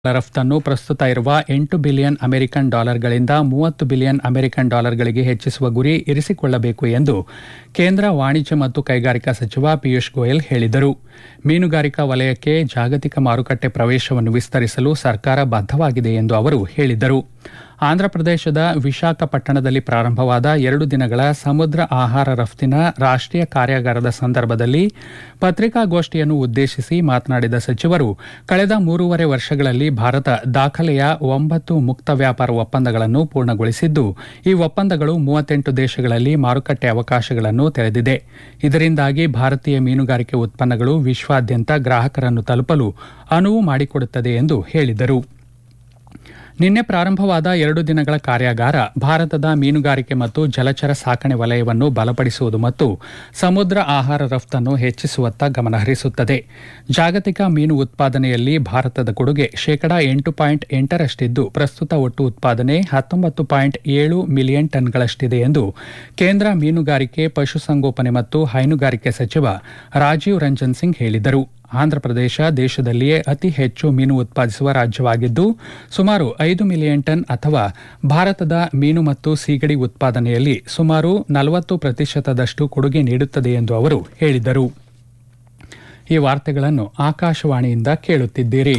ರಫ್ತನ್ನು ಪ್ರಸ್ತುತ ಇರುವ ಎಂಟು ಬಿಲಿಯನ್ ಅಮೆರಿಕನ್ ಡಾಲರ್ಗಳಿಂದ ಮೂವತ್ತು ಬಿಲಿಯನ್ ಅಮೆರಿಕನ್ ಡಾಲರ್ಗಳಿಗೆ ಹೆಚ್ಚಿಸುವ ಗುರಿ ಇರಿಸಿಕೊಳ್ಳಬೇಕು ಎಂದು ಕೇಂದ್ರ ವಾಣಿಜ್ಯ ಮತ್ತು ಕೈಗಾರಿಕಾ ಸಚಿವ ಪಿಯೂಷ್ ಗೋಯಲ್ ಹೇಳಿದರು ಮೀನುಗಾರಿಕಾ ವಲಯಕ್ಕೆ ಜಾಗತಿಕ ಮಾರುಕಟ್ಟೆ ಪ್ರವೇಶವನ್ನು ವಿಸ್ತರಿಸಲು ಸರ್ಕಾರ ಬದ್ಧವಾಗಿದೆ ಎಂದು ಅವರು ಹೇಳಿದರು ಆಂಧ್ರಪ್ರದೇಶದ ವಿಶಾಖಪಟ್ಟಣದಲ್ಲಿ ಪ್ರಾರಂಭವಾದ ಎರಡು ದಿನಗಳ ಸಮುದ್ರ ಆಹಾರ ರಫ್ತಿನ ರಾಷ್ಟೀಯ ಕಾರ್ಯಾಗಾರದ ಸಂದರ್ಭದಲ್ಲಿ ಪತ್ರಿಕಾಗೋಷ್ಠಿಯನ್ನು ಉದ್ದೇಶಿಸಿ ಮಾತನಾಡಿದ ಸಚಿವರು ಕಳೆದ ಮೂರುವರೆ ವರ್ಷಗಳಲ್ಲಿ ಭಾರತ ದಾಖಲೆಯ ಒಂಬತ್ತು ಮುಕ್ತ ವ್ಯಾಪಾರ ಒಪ್ಪಂದಗಳನ್ನು ಪೂರ್ಣಗೊಳಿಸಿದ್ದು ಈ ಒಪ್ಪಂದಗಳು ಮೂವತ್ತೆಂಟು ದೇಶಗಳಲ್ಲಿ ಮಾರುಕಟ್ಟೆ ಅವಕಾಶಗಳನ್ನು ತೆರೆದಿದೆ ಇದರಿಂದಾಗಿ ಭಾರತೀಯ ಮೀನುಗಾರಿಕೆ ಉತ್ಪನ್ನಗಳು ವಿಶ್ವಾದ್ಯಂತ ಗ್ರಾಹಕರನ್ನು ತಲುಪಲು ಅನುವು ಮಾಡಿಕೊಡುತ್ತದೆ ಎಂದು ಹೇಳಿದರು ನಿನ್ನೆ ಪ್ರಾರಂಭವಾದ ಎರಡು ದಿನಗಳ ಕಾರ್ಯಾಗಾರ ಭಾರತದ ಮೀನುಗಾರಿಕೆ ಮತ್ತು ಜಲಚರ ಸಾಕಣೆ ವಲಯವನ್ನು ಬಲಪಡಿಸುವುದು ಮತ್ತು ಸಮುದ್ರ ಆಹಾರ ರಫ್ತನ್ನು ಹೆಚ್ಚಿಸುವತ್ತ ಗಮನಹರಿಸುತ್ತದೆ ಜಾಗತಿಕ ಮೀನು ಉತ್ಪಾದನೆಯಲ್ಲಿ ಭಾರತದ ಕೊಡುಗೆ ಶೇಕಡಾ ಎಂಟು ಪಾಯಿಂಟ್ ಎಂಟರಷ್ಟಿದ್ದು ಪ್ರಸ್ತುತ ಒಟ್ಟು ಉತ್ಪಾದನೆ ಹತ್ತೊಂಬತ್ತು ಪಾಯಿಂಟ್ ಏಳು ಮಿಲಿಯನ್ ಟನ್ಗಳಷ್ಟಿದೆ ಎಂದು ಕೇಂದ್ರ ಮೀನುಗಾರಿಕೆ ಪಶುಸಂಗೋಪನೆ ಮತ್ತು ಹೈನುಗಾರಿಕೆ ಸಚಿವ ರಾಜೀವ್ ರಂಜನ್ ಸಿಂಗ್ ಹೇಳಿದರು ಆಂಧ್ರಪ್ರದೇಶ ದೇಶದಲ್ಲಿಯೇ ಅತಿ ಹೆಚ್ಚು ಮೀನು ಉತ್ಪಾದಿಸುವ ರಾಜ್ಯವಾಗಿದ್ದು ಸುಮಾರು ಐದು ಮಿಲಿಯನ್ ಟನ್ ಅಥವಾ ಭಾರತದ ಮೀನು ಮತ್ತು ಸೀಗಡಿ ಉತ್ಪಾದನೆಯಲ್ಲಿ ಸುಮಾರು ನಲವತ್ತು ಪ್ರತಿಶತದಷ್ಟು ಕೊಡುಗೆ ನೀಡುತ್ತದೆ ಎಂದು ಅವರು ಹೇಳಿದರು ಈ ವಾರ್ತೆಗಳನ್ನು ಆಕಾಶವಾಣಿಯಿಂದ ಕೇಳುತ್ತಿದ್ದೀರಿ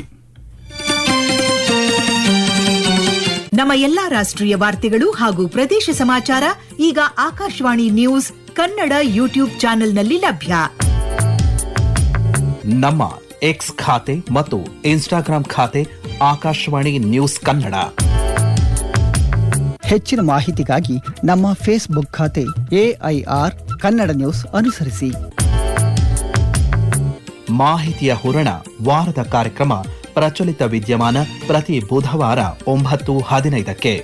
ನಮ್ಮ ಎಲ್ಲಾ ರಾಷ್ಟ್ರೀಯ ವಾರ್ತೆಗಳು ಹಾಗೂ ಪ್ರದೇಶ ಸಮಾಚಾರ ಈಗ ಆಕಾಶವಾಣಿ ನ್ಯೂಸ್ ಕನ್ನಡ ಯೂಟ್ಯೂಬ್ ಚಾನೆಲ್ನಲ್ಲಿ ಲಭ್ಯ ನಮ್ಮ ಎಕ್ಸ್ ಖಾತೆ ಮತ್ತು ಇನ್ಸ್ಟಾಗ್ರಾಂ ಖಾತೆ ಆಕಾಶವಾಣಿ ನ್ಯೂಸ್ ಕನ್ನಡ ಹೆಚ್ಚಿನ ಮಾಹಿತಿಗಾಗಿ ನಮ್ಮ ಫೇಸ್ಬುಕ್ ಖಾತೆ ಎಐಆರ್ ಕನ್ನಡ ನ್ಯೂಸ್ ಅನುಸರಿಸಿ ಮಾಹಿತಿಯ ಹೂರಣ ವಾರದ ಕಾರ್ಯಕ್ರಮ ಪ್ರಚಲಿತ ವಿದ್ಯಮಾನ ಪ್ರತಿ ಬುಧವಾರ ಒಂಬತ್ತು ಹದಿನೈದಕ್ಕೆ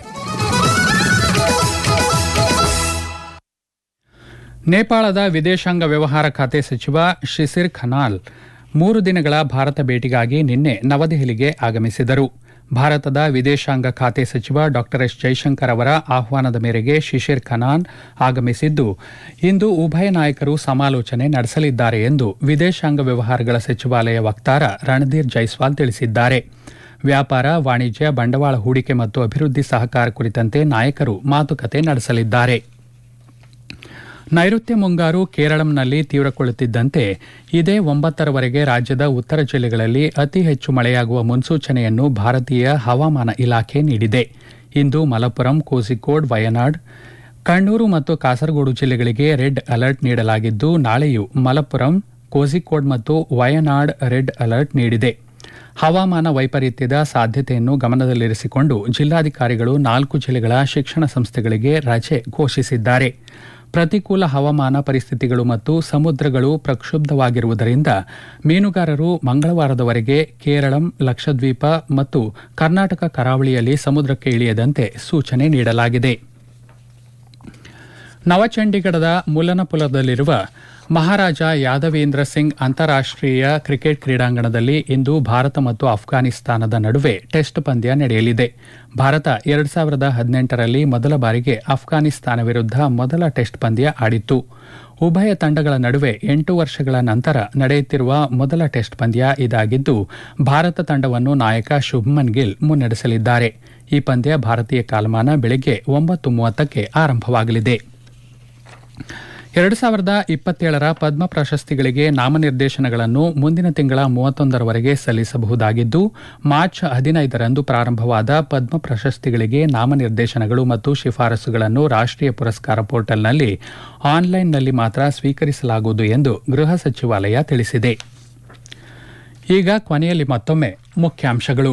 ನೇಪಾಳದ ವಿದೇಶಾಂಗ ವ್ಯವಹಾರ ಖಾತೆ ಸಚಿವ ಶಿಸಿರ್ ಖನಾಲ್ ಮೂರು ದಿನಗಳ ಭಾರತ ಭೇಟಿಗಾಗಿ ನಿನ್ನೆ ನವದೆಹಲಿಗೆ ಆಗಮಿಸಿದರು ಭಾರತದ ವಿದೇಶಾಂಗ ಖಾತೆ ಸಚಿವ ಡಾ ಎಸ್ ಜೈಶಂಕರ್ ಅವರ ಆಹ್ವಾನದ ಮೇರೆಗೆ ಶಿಶಿರ್ ಖನಾನ್ ಆಗಮಿಸಿದ್ದು ಇಂದು ಉಭಯ ನಾಯಕರು ಸಮಾಲೋಚನೆ ನಡೆಸಲಿದ್ದಾರೆ ಎಂದು ವಿದೇಶಾಂಗ ವ್ಯವಹಾರಗಳ ಸಚಿವಾಲಯ ವಕ್ತಾರ ರಣಧೀರ್ ಜೈಸ್ವಾಲ್ ತಿಳಿಸಿದ್ದಾರೆ ವ್ಯಾಪಾರ ವಾಣಿಜ್ಯ ಬಂಡವಾಳ ಹೂಡಿಕೆ ಮತ್ತು ಅಭಿವೃದ್ಧಿ ಸಹಕಾರ ಕುರಿತಂತೆ ನಾಯಕರು ಮಾತುಕತೆ ನಡೆಸಲಿದ್ದಾರೆ ನೈಋತ್ಯ ಮುಂಗಾರು ಕೇರಳಂನಲ್ಲಿ ತೀವ್ರಗೊಳ್ಳುತ್ತಿದ್ದಂತೆ ಇದೇ ಒಂಬತ್ತರವರೆಗೆ ರಾಜ್ಯದ ಉತ್ತರ ಜಿಲ್ಲೆಗಳಲ್ಲಿ ಅತಿ ಹೆಚ್ಚು ಮಳೆಯಾಗುವ ಮುನ್ಸೂಚನೆಯನ್ನು ಭಾರತೀಯ ಹವಾಮಾನ ಇಲಾಖೆ ನೀಡಿದೆ ಇಂದು ಮಲಪ್ಪುರಂ ಕೋಸಿಕೋಡ್ ವಯನಾಡ್ ಕಣ್ಣೂರು ಮತ್ತು ಕಾಸರಗೋಡು ಜಿಲ್ಲೆಗಳಿಗೆ ರೆಡ್ ಅಲರ್ಟ್ ನೀಡಲಾಗಿದ್ದು ನಾಳೆಯೂ ಮಲಪ್ಪುರಂ ಕೋಸಿಕೋಡ್ ಮತ್ತು ವಯನಾಡ್ ರೆಡ್ ಅಲರ್ಟ್ ನೀಡಿದೆ ಹವಾಮಾನ ವೈಪರೀತ್ಯದ ಸಾಧ್ಯತೆಯನ್ನು ಗಮನದಲ್ಲಿರಿಸಿಕೊಂಡು ಜಿಲ್ಲಾಧಿಕಾರಿಗಳು ನಾಲ್ಕು ಜಿಲ್ಲೆಗಳ ಶಿಕ್ಷಣ ಸಂಸ್ಥೆಗಳಿಗೆ ರಜೆ ಘೋಷಿಸಿದ್ದಾರೆ ಪ್ರತಿಕೂಲ ಹವಾಮಾನ ಪರಿಸ್ಥಿತಿಗಳು ಮತ್ತು ಸಮುದ್ರಗಳು ಪ್ರಕ್ಷುಬ್ಧವಾಗಿರುವುದರಿಂದ ಮೀನುಗಾರರು ಮಂಗಳವಾರದವರೆಗೆ ಕೇರಳಂ ಲಕ್ಷದ್ವೀಪ ಮತ್ತು ಕರ್ನಾಟಕ ಕರಾವಳಿಯಲ್ಲಿ ಸಮುದ್ರಕ್ಕೆ ಇಳಿಯದಂತೆ ಸೂಚನೆ ನೀಡಲಾಗಿದೆ ನವಚಂಡೀಗಢದ ಮುಲನಪುಲದಲ್ಲಿರುವ ಮಹಾರಾಜ ಯಾದವೇಂದ್ರ ಸಿಂಗ್ ಅಂತಾರಾಷ್ಟೀಯ ಕ್ರಿಕೆಟ್ ಕ್ರೀಡಾಂಗಣದಲ್ಲಿ ಇಂದು ಭಾರತ ಮತ್ತು ಅಫ್ಘಾನಿಸ್ತಾನದ ನಡುವೆ ಟೆಸ್ಟ್ ಪಂದ್ಯ ನಡೆಯಲಿದೆ ಭಾರತ ಎರಡು ಸಾವಿರದ ಹದಿನೆಂಟರಲ್ಲಿ ಮೊದಲ ಬಾರಿಗೆ ಅಫ್ಘಾನಿಸ್ತಾನ ವಿರುದ್ಧ ಮೊದಲ ಟೆಸ್ಟ್ ಪಂದ್ಯ ಆಡಿತ್ತು ಉಭಯ ತಂಡಗಳ ನಡುವೆ ಎಂಟು ವರ್ಷಗಳ ನಂತರ ನಡೆಯುತ್ತಿರುವ ಮೊದಲ ಟೆಸ್ಟ್ ಪಂದ್ಯ ಇದಾಗಿದ್ದು ಭಾರತ ತಂಡವನ್ನು ನಾಯಕ ಶುಭ್ಮನ್ ಗಿಲ್ ಮುನ್ನಡೆಸಲಿದ್ದಾರೆ ಈ ಪಂದ್ಯ ಭಾರತೀಯ ಕಾಲಮಾನ ಬೆಳಗ್ಗೆ ಒಂಬತ್ತು ಮೂವತ್ತಕ್ಕೆ ಆರಂಭವಾಗಲಿದೆ ಎರಡು ಸಾವಿರದ ಇಪ್ಪತ್ತೇಳರ ಪದ್ಮ ಪ್ರಶಸ್ತಿಗಳಿಗೆ ನಾಮನಿರ್ದೇಶನಗಳನ್ನು ಮುಂದಿನ ತಿಂಗಳ ಮೂವತ್ತೊಂದರವರೆಗೆ ಸಲ್ಲಿಸಬಹುದಾಗಿದ್ದು ಮಾರ್ಚ್ ಹದಿನೈದರಂದು ಪ್ರಾರಂಭವಾದ ಪದ್ಮ ಪ್ರಶಸ್ತಿಗಳಿಗೆ ನಾಮನಿರ್ದೇಶನಗಳು ಮತ್ತು ಶಿಫಾರಸುಗಳನ್ನು ರಾಷ್ಟೀಯ ಪುರಸ್ಕಾರ ಪೋರ್ಟಲ್ನಲ್ಲಿ ಆನ್ಲೈನ್ನಲ್ಲಿ ಮಾತ್ರ ಸ್ವೀಕರಿಸಲಾಗುವುದು ಎಂದು ಗೃಹ ಸಚಿವಾಲಯ ತಿಳಿಸಿದೆ ಈಗ ಕೊನೆಯಲ್ಲಿ ಮತ್ತೊಮ್ಮೆ ಮುಖ್ಯಾಂಶಗಳು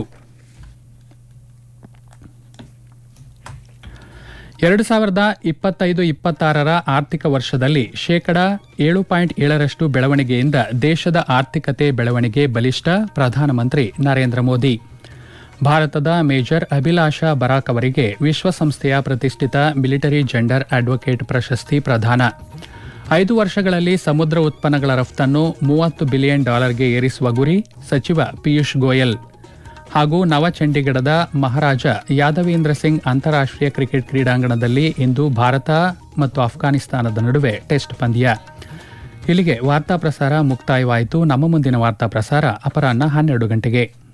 ಎರಡು ಸಾವಿರದ ಇಪ್ಪತ್ತೈದು ಇಪ್ಪತ್ತಾರರ ಆರ್ಥಿಕ ವರ್ಷದಲ್ಲಿ ಶೇಕಡ ಏಳು ಪಾಯಿಂಟ್ ಏಳರಷ್ಟು ಬೆಳವಣಿಗೆಯಿಂದ ದೇಶದ ಆರ್ಥಿಕತೆ ಬೆಳವಣಿಗೆ ಬಲಿಷ್ಠ ಪ್ರಧಾನಮಂತ್ರಿ ನರೇಂದ್ರ ಮೋದಿ ಭಾರತದ ಮೇಜರ್ ಅಭಿಲಾಷಾ ಬರಾಕ್ ಅವರಿಗೆ ವಿಶ್ವಸಂಸ್ಥೆಯ ಪ್ರತಿಷ್ಠಿತ ಮಿಲಿಟರಿ ಜೆಂಡರ್ ಅಡ್ವೊಕೇಟ್ ಪ್ರಶಸ್ತಿ ಪ್ರದಾನ ಐದು ವರ್ಷಗಳಲ್ಲಿ ಸಮುದ್ರ ಉತ್ಪನ್ನಗಳ ರಫ್ತನ್ನು ಮೂವತ್ತು ಬಿಲಿಯನ್ ಡಾಲರ್ಗೆ ಏರಿಸುವ ಗುರಿ ಸಚಿವ ಪಿಯೂಷ್ ಗೋಯಲ್ ಹಾಗೂ ನವಚಂಡೀಗಢದ ಮಹಾರಾಜ ಯಾದವೇಂದ್ರ ಸಿಂಗ್ ಅಂತಾರಾಷ್ಟೀಯ ಕ್ರಿಕೆಟ್ ಕ್ರೀಡಾಂಗಣದಲ್ಲಿ ಇಂದು ಭಾರತ ಮತ್ತು ಅಫ್ಘಾನಿಸ್ತಾನದ ನಡುವೆ ಟೆಸ್ಟ್ ಪಂದ್ಯ ಇಲ್ಲಿಗೆ ವಾರ್ತಾ ಪ್ರಸಾರ ಮುಕ್ತಾಯವಾಯಿತು ನಮ್ಮ ಮುಂದಿನ ವಾರ್ತಾ ಪ್ರಸಾರ ಅಪರಾಹ್ನ ಹನ್ನೆರಡು ಗಂಟೆಗೆ